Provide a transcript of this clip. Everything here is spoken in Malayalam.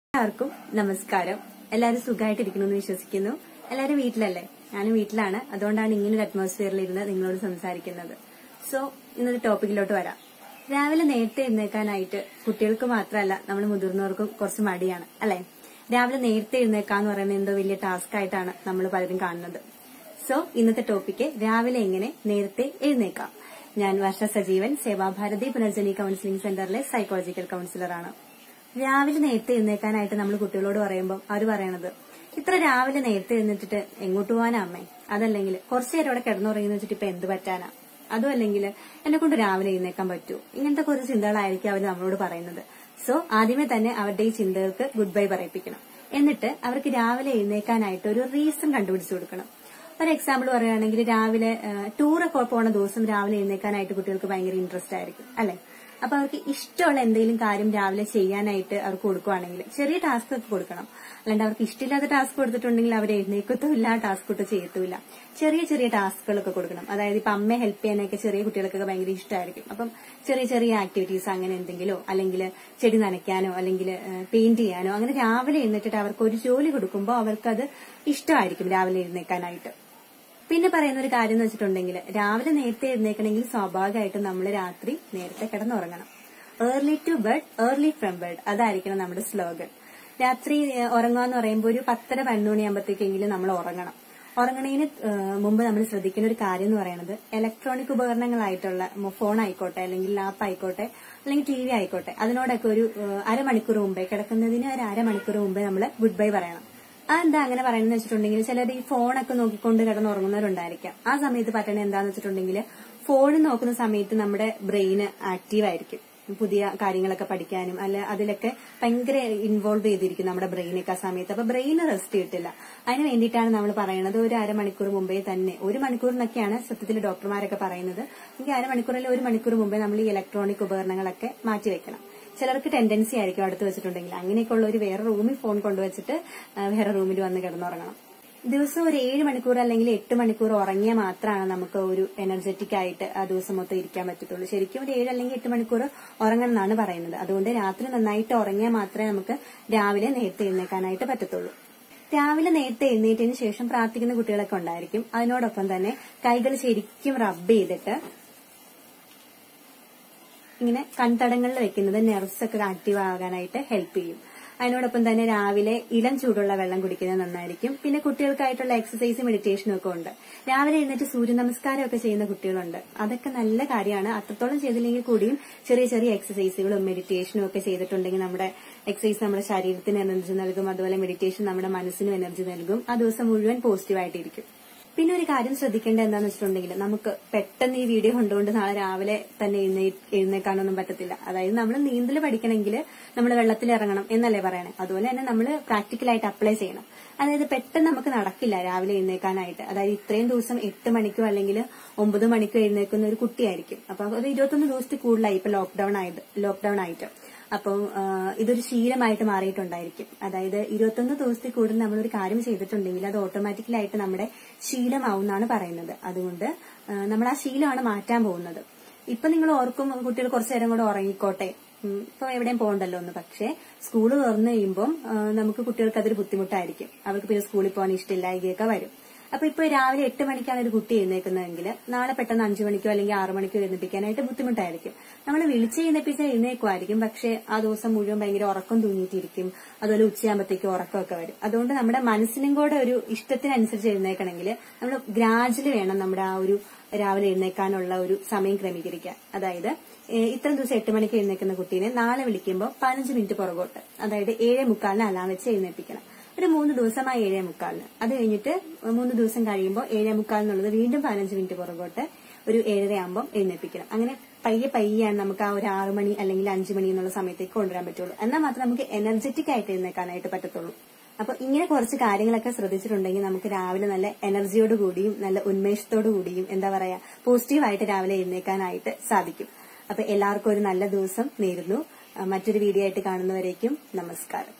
എല്ലാവർക്കും നമസ്കാരം എല്ലാവരും സുഖമായിട്ടിരിക്കുന്നു എന്ന് വിശ്വസിക്കുന്നു എല്ലാവരും വീട്ടിലല്ലേ ഞാനും വീട്ടിലാണ് അതുകൊണ്ടാണ് ഇങ്ങനെ ഒരു അറ്റ്മോസ്ഫിയറിൽ ഇരുന്ന് നിങ്ങളോട് സംസാരിക്കുന്നത് സോ ഇന്നൊരു ടോപ്പിക്കിലോട്ട് വരാം രാവിലെ നേരത്തെ എഴുന്നേക്കാനായിട്ട് കുട്ടികൾക്ക് മാത്രമല്ല നമ്മൾ മുതിർന്നവർക്കും കുറച്ച് മടിയാണ് അല്ലെ രാവിലെ നേരത്തെ എഴുന്നേക്കാന്ന് പറയുന്നത് എന്തോ വലിയ ടാസ്ക് ആയിട്ടാണ് നമ്മൾ പലരും കാണുന്നത് സോ ഇന്നത്തെ ടോപ്പിക്ക് രാവിലെ എങ്ങനെ നേരത്തെ എഴുന്നേക്കാം ഞാൻ വർഷ സജീവൻ സേവാഭാരതി പുനർജനി കൌൺസിലിംഗ് സെന്ററിലെ സൈക്കോളജിക്കൽ കൌൺസിലറാണ് രാവിലെ നേരത്തെ എഴുന്നേക്കാനായിട്ട് നമ്മൾ കുട്ടികളോട് പറയുമ്പോൾ അവർ പറയണത് ഇത്ര രാവിലെ നേരത്തെ എഴുന്നേറ്റിട്ട് എങ്ങോട്ട് പോകാനാ അമ്മേ അതല്ലെങ്കിൽ കുറച്ചു നേരം അവിടെ കിടന്നുറങ്ങുന്ന വെച്ചിട്ട് ഇപ്പൊ എന്ത് പറ്റാനാ അതും അല്ലെങ്കിൽ എന്നെ കൊണ്ട് രാവിലെ എഴുന്നേക്കാൻ പറ്റൂ ഇങ്ങനത്തെ കുറച്ച് ചിന്തകളായിരിക്കും അവർ നമ്മളോട് പറയുന്നത് സോ ആദ്യമേ തന്നെ അവരുടെ ഈ ചിന്തകൾക്ക് ഗുഡ് ബൈ പറയിപ്പിക്കണം എന്നിട്ട് അവർക്ക് രാവിലെ എഴുന്നേക്കാനായിട്ട് ഒരു റീസൺ കണ്ടുപിടിച്ചു കൊടുക്കണം ഒരു എക്സാമ്പിൾ പറയുകയാണെങ്കിൽ രാവിലെ ടൂറൊക്കെ പോണ ദിവസം രാവിലെ എഴുന്നേക്കാനായിട്ട് കുട്ടികൾക്ക് ഭയങ്കര ഇൻട്രസ്റ്റ് ആയിരിക്കും അല്ലെ അപ്പൊ അവർക്ക് ഇഷ്ടമുള്ള എന്തെങ്കിലും കാര്യം രാവിലെ ചെയ്യാനായിട്ട് അവർക്ക് കൊടുക്കുവാണെങ്കിൽ ചെറിയ ടാസ്ക് ഒക്കെ കൊടുക്കണം അല്ലാണ്ട് അവർക്ക് ഇഷ്ടമില്ലാത്ത ടാസ്ക് കൊടുത്തിട്ടുണ്ടെങ്കിൽ അവർ എഴുന്നേക്കത്തുമില്ല ടാസ്ക് ഒട്ടും ചെയ്യത്തുമില്ല ചെറിയ ചെറിയ ടാസ്കുകളൊക്കെ കൊടുക്കണം അതായത് ഇപ്പൊ അമ്മയെ ഹെൽപ്പ് ചെയ്യാനൊക്കെ ചെറിയ കുട്ടികൾക്കൊക്കെ ഭയങ്കര ഇഷ്ടമായിരിക്കും അപ്പം ചെറിയ ചെറിയ ആക്ടിവിറ്റീസ് അങ്ങനെ എന്തെങ്കിലോ അല്ലെങ്കിൽ ചെടി നനയ്ക്കാനോ അല്ലെങ്കിൽ പെയിന്റ് ചെയ്യാനോ അങ്ങനെ രാവിലെ എഴുന്നേറ്റിട്ട് അവർക്ക് ഒരു ജോലി കൊടുക്കുമ്പോൾ അവർക്കത് ഇഷ്ടമായിരിക്കും രാവിലെ എഴുന്നേക്കാനായിട്ട് പിന്നെ പറയുന്ന ഒരു കാര്യം എന്ന് വെച്ചിട്ടുണ്ടെങ്കിൽ രാവിലെ നേരത്തെ എഴുന്നേക്കണമെങ്കിൽ സ്വാഭാവികമായിട്ടും നമ്മൾ രാത്രി നേരത്തെ കിടന്നുറങ്ങണം early to bed early from bed അതായിരിക്കണം നമ്മുടെ സ്ലോഗൻ രാത്രി ഉറങ്ങുക എന്ന് പറയുമ്പോൾ ഒരു പത്തര പതിനൊന്ന് മണിയാകുമ്പോഴത്തേക്കെങ്കിലും നമ്മൾ ഉറങ്ങണം ഉറങ്ങണതിന് മുമ്പ് നമ്മൾ ശ്രദ്ധിക്കുന്ന ഒരു കാര്യം എന്ന് പറയുന്നത് ഇലക്ട്രോണിക് ഉപകരണങ്ങളായിട്ടുള്ള ഫോൺ ആയിക്കോട്ടെ അല്ലെങ്കിൽ ലാപ്പ് ആയിക്കോട്ടെ അല്ലെങ്കിൽ ടി വി ആയിക്കോട്ടെ അതിനോടൊക്കെ ഒരു അരമണിക്കൂർ മുമ്പേ കിടക്കുന്നതിന് ഒരു അരമണിക്കൂർ മുമ്പേ നമ്മൾ ഗുഡ് ബൈ പറയണം അതെന്താ അങ്ങനെ പറയുന്നത് വെച്ചിട്ടുണ്ടെങ്കിൽ ചിലർ ഈ ഫോണൊക്കെ നോക്കിക്കൊണ്ട് കിടന്നുറങ്ങുന്നവരുണ്ടായിരിക്കാം ആ സമയത്ത് പറ്റണത് എന്താന്ന് വെച്ചിട്ടുണ്ടെങ്കിൽ ഫോൺ നോക്കുന്ന സമയത്ത് നമ്മുടെ ബ്രെയിന് ആക്റ്റീവ് ആയിരിക്കും പുതിയ കാര്യങ്ങളൊക്കെ പഠിക്കാനും അല്ല അതിലൊക്കെ ഭയങ്കര ഇൻവോൾവ് ചെയ്തിരിക്കും നമ്മുടെ ബ്രെയിനൊക്കെ ആ സമയത്ത് അപ്പൊ ബ്രെയിന് റെസ്റ്റ് കിട്ടില്ല അതിന് വേണ്ടിയിട്ടാണ് നമ്മൾ പറയുന്നത് ഒരു അരമണിക്കൂർ മുമ്പേ തന്നെ ഒരു മണിക്കൂറിനൊക്കെയാണ് സത്യത്തിൽ ഡോക്ടർമാരൊക്കെ പറയുന്നത് എങ്കിൽ അരമണിക്കൂറിൽ ഒരു മണിക്കൂർ മുമ്പേ നമ്മൾ ഈ ഇലക്ട്രോണിക് ഉപകരണങ്ങളൊക്കെ മാറ്റിവെക്കണം ചിലർക്ക് ടെൻഡൻസി ആയിരിക്കും അടുത്ത് വെച്ചിട്ടുണ്ടെങ്കിൽ അങ്ങനെയൊക്കെ ഉള്ള ഒരു വേറെ റൂമിൽ ഫോൺ കൊണ്ടുവച്ചിട്ട് വേറെ റൂമിൽ വന്ന് കിടന്നുറങ്ങണം ദിവസം ഒരു ഏഴ് മണിക്കൂർ അല്ലെങ്കിൽ എട്ട് മണിക്കൂർ ഉറങ്ങിയാൽ മാത്രമാണ് നമുക്ക് ഒരു എനർജറ്റിക് ആയിട്ട് ആ ദിവസം മൊത്തം ഇരിക്കാൻ പറ്റത്തുള്ളൂ ശരിക്കും ഒരു ഏഴ് അല്ലെങ്കിൽ എട്ട് മണിക്കൂർ ഉറങ്ങണം എന്നാണ് പറയുന്നത് അതുകൊണ്ട് രാത്രി നന്നായിട്ട് ഉറങ്ങിയാൽ മാത്രമേ നമുക്ക് രാവിലെ നേരത്തെ എഴുന്നേക്കാനായിട്ട് പറ്റത്തുള്ളൂ രാവിലെ നേരത്തെ എഴുന്നേറ്റതിന് ശേഷം പ്രാർത്ഥിക്കുന്ന കുട്ടികളൊക്കെ ഉണ്ടായിരിക്കും അതിനോടൊപ്പം തന്നെ കൈകൾ ശരിക്കും റബ്ബ് ചെയ്തിട്ട് ഇങ്ങനെ കൺതടങ്ങളിൽ വെക്കുന്നത് നെർവ്സ് ഒക്കെ ആക്റ്റീവ് ആകാനായിട്ട് ഹെൽപ്പ് ചെയ്യും അതിനോടൊപ്പം തന്നെ രാവിലെ ഇളം ചൂടുള്ള വെള്ളം കുടിക്കുന്നത് നന്നായിരിക്കും പിന്നെ കുട്ടികൾക്കായിട്ടുള്ള എക്സസൈസ് മെഡിറ്റേഷനും ഒക്കെ ഉണ്ട് രാവിലെ എഴുന്നേറ്റ് സൂര്യ നമസ്കാരം ഒക്കെ ചെയ്യുന്ന കുട്ടികളുണ്ട് അതൊക്കെ നല്ല കാര്യമാണ് അത്രത്തോളം ചെയ്തില്ലെങ്കിൽ കൂടിയും ചെറിയ ചെറിയ എക്സസൈസുകളും മെഡിറ്റേഷനും ഒക്കെ ചെയ്തിട്ടുണ്ടെങ്കിൽ നമ്മുടെ എക്സസൈസ് നമ്മുടെ ശരീരത്തിന് എനർജി നൽകും അതുപോലെ മെഡിറ്റേഷൻ നമ്മുടെ മനസ്സിനും എനർജി നൽകും ആ ദിവസം മുഴുവൻ പോസിറ്റീവായിട്ടിരിക്കും പിന്നെ ഒരു കാര്യം ശ്രദ്ധിക്കേണ്ടത് എന്താന്ന് വെച്ചിട്ടുണ്ടെങ്കിൽ നമുക്ക് പെട്ടെന്ന് ഈ വീഡിയോ കണ്ടുകൊണ്ട് നാളെ രാവിലെ തന്നെ എഴുന്നേക്കാനൊന്നും പറ്റത്തില്ല അതായത് നമ്മൾ നീന്തൽ പഠിക്കണമെങ്കിൽ നമ്മൾ വെള്ളത്തിൽ ഇറങ്ങണം എന്നല്ലേ പറയണേ അതുപോലെ തന്നെ നമ്മൾ പ്രാക്ടിക്കലായിട്ട് അപ്ലൈ ചെയ്യണം അതായത് പെട്ടെന്ന് നമുക്ക് നടക്കില്ല രാവിലെ എഴുന്നേക്കാനായിട്ട് അതായത് ഇത്രയും ദിവസം എട്ട് മണിക്കോ അല്ലെങ്കിൽ ഒമ്പത് മണിക്കോ എഴുന്നേക്കുന്ന ഒരു കുട്ടിയായിരിക്കും അപ്പൊ അത് ഇരുപത്തൊന്ന് ദിവസത്തിൽ കൂടുതലായി ഇപ്പൊ ലോക്ക്ഡൌൺ ആയത് ലോക്ക്ഡൌൺ ആയിട്ട് അപ്പം ഇതൊരു ശീലമായിട്ട് മാറിയിട്ടുണ്ടായിരിക്കും അതായത് ഇരുപത്തൊന്ന് ദിവസത്തിൽ കൂടുതൽ നമ്മളൊരു കാര്യം ചെയ്തിട്ടുണ്ടെങ്കിൽ അത് ഓട്ടോമാറ്റിക്കലായിട്ട് നമ്മുടെ ശീലമാവും എന്നാണ് പറയുന്നത് അതുകൊണ്ട് നമ്മൾ ആ ശീലമാണ് മാറ്റാൻ പോകുന്നത് ഇപ്പൊ നിങ്ങൾ ഓർക്കും കുട്ടികൾ കുറച്ചു നേരം കൂടെ ഉറങ്ങിക്കോട്ടെ ഇപ്പൊ എവിടെയും പോകണ്ടല്ലോ എന്ന് പക്ഷേ സ്കൂൾ തുറന്നു കഴിയുമ്പോൾ നമുക്ക് കുട്ടികൾക്ക് അതൊരു ബുദ്ധിമുട്ടായിരിക്കും അവർക്ക് പിന്നെ സ്കൂളിൽ പോകാൻ ഇഷ്ടമില്ലായികയൊക്കെ വരും അപ്പൊ ഇപ്പൊ രാവിലെ എട്ട് മണിക്കാണ് ഒരു കുട്ടി എഴുന്നേക്കുന്നതെങ്കിൽ നാളെ പെട്ടെന്ന് അഞ്ചു മണിക്കോ അല്ലെങ്കിൽ ആറു മണിക്കോ എഴുന്നേപ്പിക്കാനായിട്ട് ബുദ്ധിമുട്ടായിരിക്കും നമ്മൾ വിളിച്ച് എഴുന്നേപ്പിച്ചാൽ എഴുന്നേക്കുമായിരിക്കും പക്ഷെ ആ ദിവസം മുഴുവൻ ഭയങ്കര ഉറക്കം തൂങ്ങിയിട്ടിരിക്കും അതുപോലെ ഉച്ചയാകുമ്പോഴത്തേക്ക് ഉറക്കമൊക്കെ വരും അതുകൊണ്ട് നമ്മുടെ മനസ്സിനും കൂടെ ഒരു ഇഷ്ടത്തിനനുസരിച്ച് എഴുന്നേക്കണമെങ്കിൽ നമ്മൾ ഗ്രാജുവലി വേണം നമ്മുടെ ആ ഒരു രാവിലെ എഴുന്നേക്കാനുള്ള ഒരു സമയം ക്രമീകരിക്കാൻ അതായത് ഇത്ര ദിവസം എട്ട് മണിക്ക് എഴുന്നേക്കുന്ന കുട്ടീനെ നാളെ വിളിക്കുമ്പോൾ പതിനഞ്ച് മിനിറ്റ് പുറകോട്ട് അതായത് ഏഴേ മുക്കാലിന് അലാം വെച്ച് എഴുന്നേപ്പിക്കണം ഒരു മൂന്ന് ദിവസമായി ഏഴേ മുക്കാലിന് അത് കഴിഞ്ഞിട്ട് മൂന്ന് ദിവസം കഴിയുമ്പോൾ ഏഴേ മുക്കാലിനുള്ളത് വീണ്ടും പതിനഞ്ച് മിനിറ്റ് പുറകോട്ട് ഒരു ഏഴര ആകുമ്പോൾ എഴുന്നേപ്പിക്കണം അങ്ങനെ പയ്യെ പയ്യാണ് നമുക്ക് ആ ഒരു ആറു മണി അല്ലെങ്കിൽ അഞ്ചു മണി എന്നുള്ള സമയത്തേക്ക് കൊണ്ടുവരാൻ പറ്റുള്ളൂ എന്നാൽ മാത്രമേ നമുക്ക് എനർജറ്റിക് ആയിട്ട് എഴുന്നേക്കാനായിട്ട് പറ്റത്തുള്ളൂ അപ്പൊ ഇങ്ങനെ കുറച്ച് കാര്യങ്ങളൊക്കെ ശ്രദ്ധിച്ചിട്ടുണ്ടെങ്കിൽ നമുക്ക് രാവിലെ നല്ല എനർജിയോട് കൂടിയും നല്ല ഉന്മേഷത്തോടു കൂടിയും എന്താ പറയാ പോസിറ്റീവായിട്ട് രാവിലെ എഴുന്നേക്കാനായിട്ട് സാധിക്കും അപ്പൊ എല്ലാവർക്കും ഒരു നല്ല ദിവസം നേരുന്നു മറ്റൊരു വീഡിയോ ആയിട്ട് കാണുന്നവരേക്കും നമസ്കാരം